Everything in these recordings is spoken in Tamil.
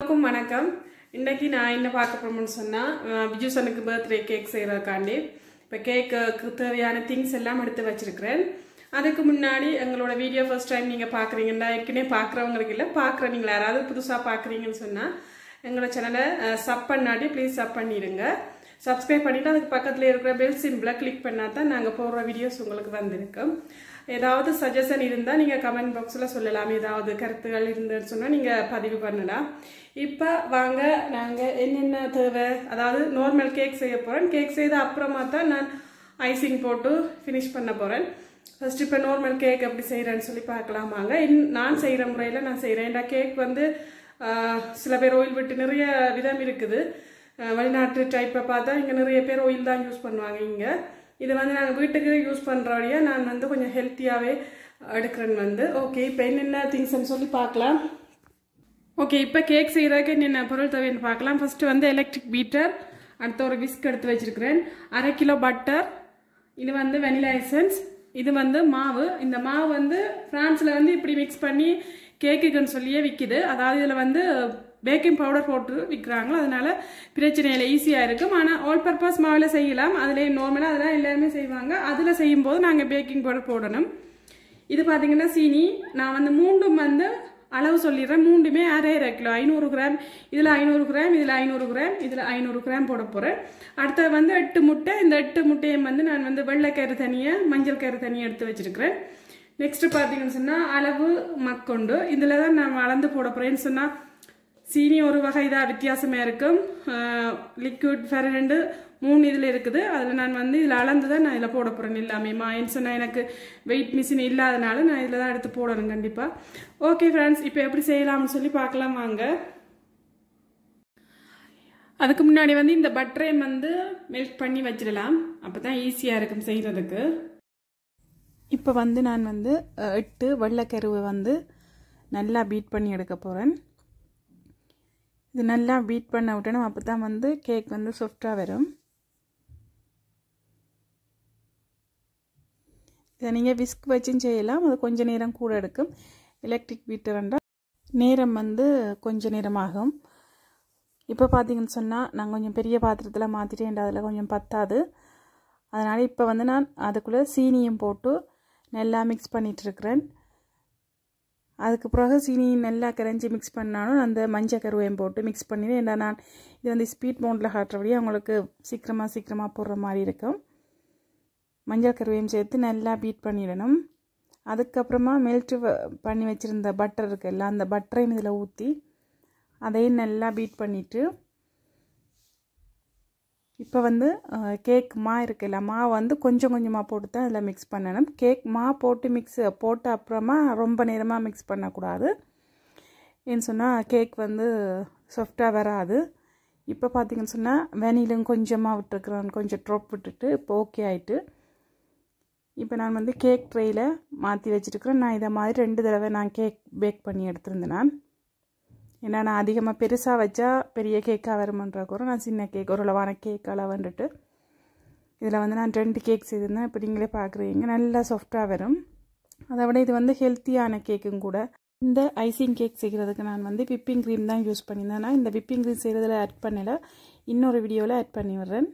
எல்லோருக்கும் வணக்கம் இன்னைக்கு நான் என்ன பார்க்க போறோம்னு சொன்னால் விஜுசனுக்கு பர்த்டே கேக் செய்கிறதுக்காண்டி இப்போ கேக்கு தேவையான திங்ஸ் எல்லாம் எடுத்து வச்சிருக்கிறேன் அதுக்கு முன்னாடி எங்களோட வீடியோ ஃபர்ஸ்ட் டைம் நீங்கள் பார்க்குறீங்கன்னா ஏற்கனவே பார்க்குறவங்களுக்கு இல்லை பார்க்குற நீங்கள் யாராவது புதுசாக பார்க்குறீங்கன்னு சொன்னால் எங்களோட சேனலை சப் பண்ணாட்டி ப்ளீஸ் சப் பண்ணிடுங்க சப்ஸ்கிரைப் பண்ணிவிட்டு அதுக்கு பக்கத்தில் இருக்கிற பெல் சிம்பிளை கிளிக் பண்ணால் தான் நாங்கள் போடுற வீடியோஸ் உங்களுக்கு வந்திருக்கும் ஏதாவது சஜஷன் இருந்தால் நீங்கள் கமெண்ட் பாக்ஸில் சொல்லலாம் ஏதாவது கருத்துகள் இருந்துன்னு சொன்னால் நீங்கள் பதிவு பண்ணலாம் இப்போ வாங்க நாங்கள் என்னென்ன தேவை அதாவது நார்மல் கேக் செய்ய போகிறேன் கேக் செய்த அப்புறமா தான் நான் ஐசிங் போட்டு ஃபினிஷ் பண்ண போகிறேன் ஃபர்ஸ்ட் இப்போ நார்மல் கேக் எப்படி செய்கிறேன்னு சொல்லி பார்க்கலாம் வாங்க இன் நான் செய்கிற முறையில் நான் செய்கிறேன் ஏன்டா கேக் வந்து ஆஹ், சில பேர் ஆயில் விட்டு நிறைய விதம் இருக்குது ஆஹ், வெளிநாட்டு டைப்பை பார்த்தா இங்கே நிறைய பேர் ஆயில் தான் யூஸ் பண்ணுவாங்க இங்கே இது வந்து நாங்கள் வீட்டுக்கு யூஸ் பண்ணுறபடியாக நான் வந்து கொஞ்சம் ஹெல்த்தியாகவே எடுக்கிறேன் வந்து ஓகே இப்போ என்னென்ன திங்ஸ்ன்னு சொல்லி பார்க்கலாம் ஓகே இப்போ கேக் செய்கிறதுக்கு என்னென்ன பொருள் தேவைன்னு பார்க்கலாம் ஃபஸ்ட்டு வந்து எலக்ட்ரிக் பீட்டர் அடுத்து ஒரு விஸ்க் எடுத்து வச்சிருக்கிறேன் அரை கிலோ பட்டர் இது வந்து வெனிலா எசன்ஸ் இது வந்து மாவு இந்த மாவு வந்து ஃப்ரான்ஸில் வந்து இப்படி மிக்ஸ் பண்ணி கேக்குக்குன்னு சொல்லியே விற்கிது அதாவது இதில் வந்து பேக்கிங் பவுடர் போட்டு விற்கிறாங்க அதனால பிரச்சனை இல்லை ஈஸியாக இருக்கும் ஆனால் ஆல் பர்பஸ் மாவில் செய்யலாம் அதில் நார்மலாக அதெல்லாம் எல்லாருமே செய்வாங்க அதில் செய்யும்போது நாங்கள் பேக்கிங் பவுடர் போடணும் இது பார்த்தீங்கன்னா சீனி நான் வந்து மூண்டும் வந்து அளவு சொல்லிடுறேன் மூண்டுமே அரை அரை கிலோ ஐநூறு கிராம் இதில் ஐநூறு கிராம் இதில் ஐநூறு கிராம் இதில் ஐநூறு கிராம் போட போகிறேன் அடுத்தது வந்து எட்டு முட்டை இந்த எட்டு முட்டையும் வந்து நான் வந்து வெள்ளைக்கயிறு தனியாக மஞ்சள் கயிறு தனியாக எடுத்து வச்சிருக்கிறேன் நெக்ஸ்ட் பார்த்தீங்கன்னு சொன்னால் அளவு மக்கொண்டு இதில் தான் நான் அளந்து போட போகிறேன்னு சொன்னால் சீனி ஒரு வகை தான் வித்தியாசமாக இருக்கும் லிக்விட் ஃபெரண்டு மூணு இதில் இருக்குது அதில் நான் வந்து இதில் அளந்து தான் நான் இதில் போட போகிறேன் எல்லாமே மாயின்னு சொன்னால் எனக்கு வெயிட் மிஷின் இல்லாதனால நான் இதில் தான் எடுத்து போடணும் கண்டிப்பாக ஓகே ஃப்ரெண்ட்ஸ் இப்போ எப்படி செய்யலாம்னு சொல்லி பார்க்கலாம் வாங்க அதுக்கு முன்னாடி வந்து இந்த பட்டரையும் வந்து மெல்ட் பண்ணி வச்சிடலாம் அப்போ தான் ஈஸியாக இருக்கும் செய்கிறதுக்கு இப்போ வந்து நான் வந்து அஹ், எட்டு வெள்ளைக்கருவை வந்து நல்லா பீட் பண்ணி எடுக்க போகிறேன் இது நல்லா பீட் பண்ண விட்டணும் அப்போ தான் வந்து கேக் வந்து சாஃப்டாக வரும் இதை நீங்கள் விஸ்க் வச்சும் செய்யலாம் அது கொஞ்சம் நேரம் கூட எடுக்கும் எலக்ட்ரிக் பீட்டர் என்றால் நேரம் வந்து கொஞ்ச நேரம் ஆகும் இப்போ பார்த்தீங்கன்னு சொன்னால் நான் கொஞ்சம் பெரிய பாத்திரத்தில் மாற்றிட்டேன் அதில் கொஞ்சம் பத்தாது அதனால் இப்போ வந்து நான் அதுக்குள்ளே சீனியும் போட்டு நல்லா மிக்ஸ் பண்ணிகிட்ருக்கிறேன் அதுக்கு பிறகு சீனி நல்லா கரைஞ்சி மிக்ஸ் பண்ணாலும் அந்த மஞ்சள் கருவையும் போட்டு மிக்ஸ் பண்ணிடுவேன் ஏன்னா நான் இது வந்து ஸ்பீட் மவுண்டில் காட்டுறபடியே அவங்களுக்கு சீக்கிரமாக சீக்கிரமாக போடுற மாதிரி இருக்கும் மஞ்சள் கருவையும் சேர்த்து நல்லா பீட் பண்ணிடணும் அதுக்கப்புறமா மெல்ட் பண்ணி வச்சுருந்த பட்டர் இருக்குல்ல அந்த பட்டரையும் இதில் ஊற்றி அதையும் நல்லா பீட் பண்ணிவிட்டு இப்போ வந்து கேக் மா இருக்குல்ல மா வந்து கொஞ்சம் கொஞ்சமாக போட்டு தான் அதில் மிக்ஸ் பண்ணணும் கேக் மா போட்டு மிக்ஸ் போட்ட அப்புறமா ரொம்ப நேரமாக மிக்ஸ் பண்ணக்கூடாது ஏன்னு சொன்னால் கேக் வந்து சாஃப்டாக வராது இப்போ பார்த்தீங்கன்னு சொன்னால் வெனிலும் கொஞ்சமாக விட்டுருக்குறேன் கொஞ்சம் ட்ராப் விட்டுட்டு இப்போ ஓகே ஆயிட்டு இப்போ நான் வந்து கேக் ட்ரேயில் மாற்றி வச்சுருக்கிறேன் நான் இதை மாதிரி ரெண்டு தடவை நான் கேக் பேக் பண்ணி எடுத்திருந்தேன் நான் ஏன்னா நான் அதிகமாக பெருசாக வச்சா பெரிய கேக்காக வருமன்ற கூட நான் சின்ன கேக் ஒரு அளவான கேக் அளவுன்ட்டு இதில் வந்து நான் ரெண்டு கேக் செய்திருந்தேன் இப்போ நீங்களே பார்க்குறீங்க நல்லா சாஃப்டாக வரும் அதை விட இது வந்து ஹெல்த்தியான கேக்கும் கூட இந்த ஐசிங் கேக் செய்கிறதுக்கு நான் வந்து விப்பிங் க்ரீம் தான் யூஸ் பண்ணியிருந்தேன் நான் இந்த விப்பிங் க்ரீம் செய்கிறதுல ஆட் பண்ணல இன்னொரு வீடியோவில் ஆட் பண்ணி விடுறேன்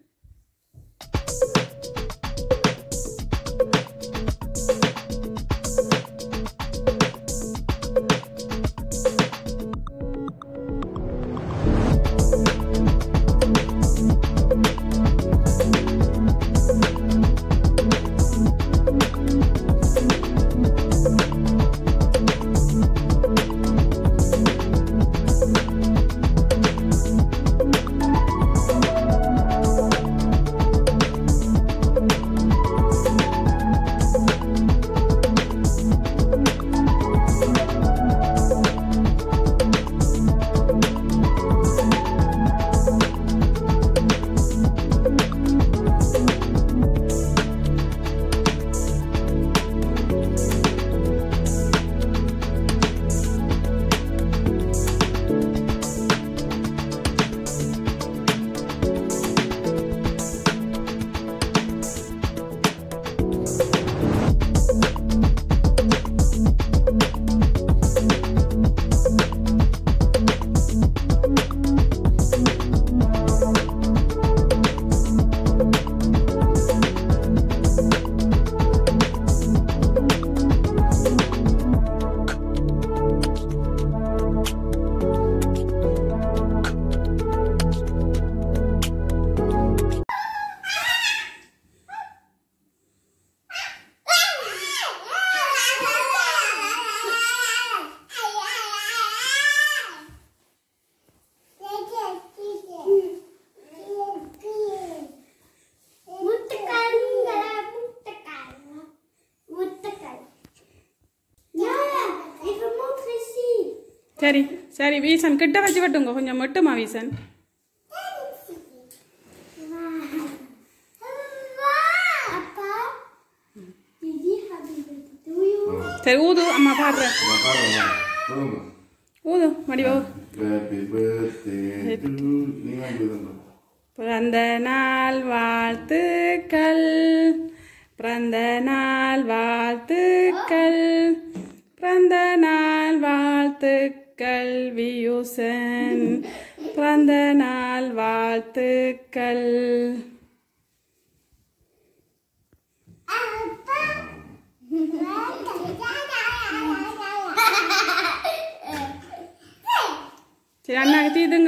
சரி சரி வீசன் கிட்ட வச்சு வெட்டுங்க கொஞ்சம் மட்டுமா வீசன் அப்பா Didi happy birthday to you. சரி ஊது அம்மா பாடுறேன் Apa apa? Tolong. ஊது மடிவா ஊது. Happy birthday to Ini ambil tanda. பிறந்த நாள் வாழ்த்துக்கள் பிறந்த நாள் வாழ்த்துக்கள் பிறந்த நாள் வாழ்த்துக்கள் வியூசன் பிறந்த நாள் வாழ்த்துக்கள் சரி அண்ணாக்கு தீதுங்க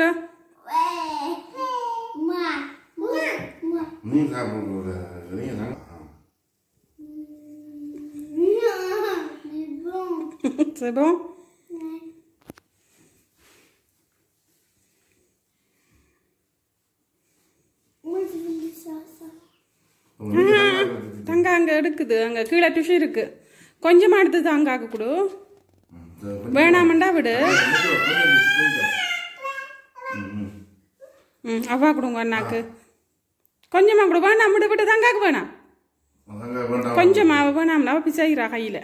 Ma, ma, ma. Ini apa boleh? Ini kan? C'est bon. C'est bon Moi, je veux ça, ça. தங்க அங்கே எடுக்குது அங்கே கீழே டிஷ்யூ இருக்கு கொஞ்சமாக எடுத்து தாங்காக்க கொடு வேணாமண்டா விடு ம் அவ்வா கொடுங்க அண்ணாக்கு கொஞ்சமாக கொடு வேணாம் விடு விட்டு தங்காக்கு வேணாம் கொஞ்சமா அவ வேணாம்ல அவ பிசாயிரா கையில்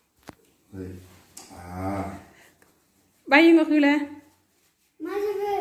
Ah, வையுங்க கீழே Moi, je veux.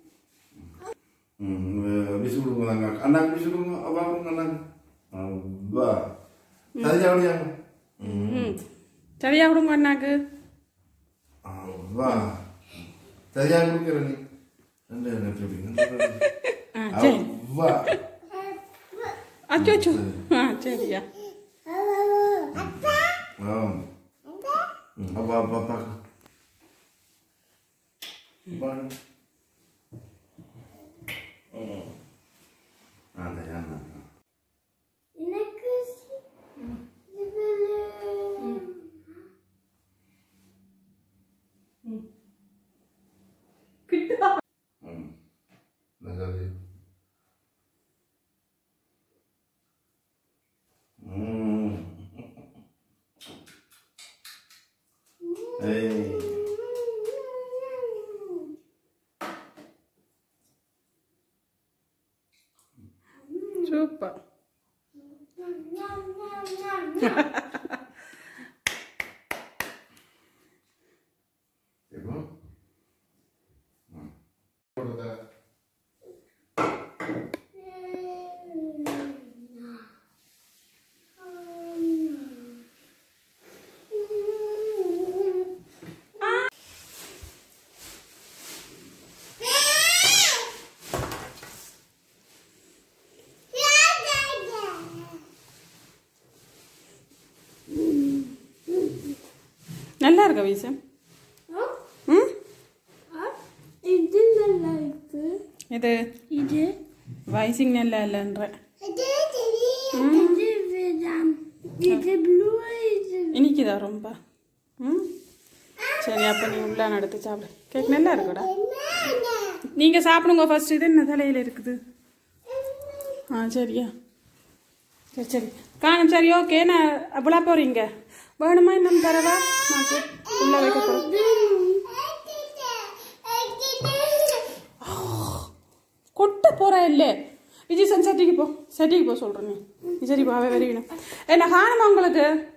hmm, bisa dulu anak, anak bisa dulu apa pun anak, abah, tadi jauh dia, ம் சரியா கொடுங்க அண்ணாக்கு abah, tadi jauh dulu kira nih, anda ada kelebihan, ஆ சரி abah, அச்சோ அச்சோ ஆ சரியா Appa. oh, apa apa apa, apa, oh, ada ya anak. எனக்கு சி- je veux le- Hmm. Nagari. Hmm. Hey. Super Nyam, nyam, nyam, nyam. Ibu. Hmm. நல்லா இருக்கா வீசன் Ah, ம் ah, இது நல்லா இருக்கு இது இது வைசிங் நல்லா இல்லைன்ற இது தெரியும் இது வேண்டாம் இது ப்ளூ இது இனிக்குதா ரொம்ப ம் சரி அப்போ நீ உள்ளே நடத்து சாப்பிடு கேக் நல்லா இருக்குடா நீங்கள் சாப்பிடுங்க ஃபர்ஸ்ட் இது என்ன தலையில் இருக்குது ஆ சரியா சரி சரி காணும் சரி ஓகே நான் அப்படிலாம் போகிறீங்க வேணுமா இன்னும் தரவா நான் உள்ளே வைக்க போகிறேன் கொட்ட போகிறா இல்லை விஜய் சன் சட்டிக்கு போ சட்டிக்கு போ சொல்கிறேன் நீ நீ சரி போவே வருவீனா என்ன காணுமா உங்களுக்கு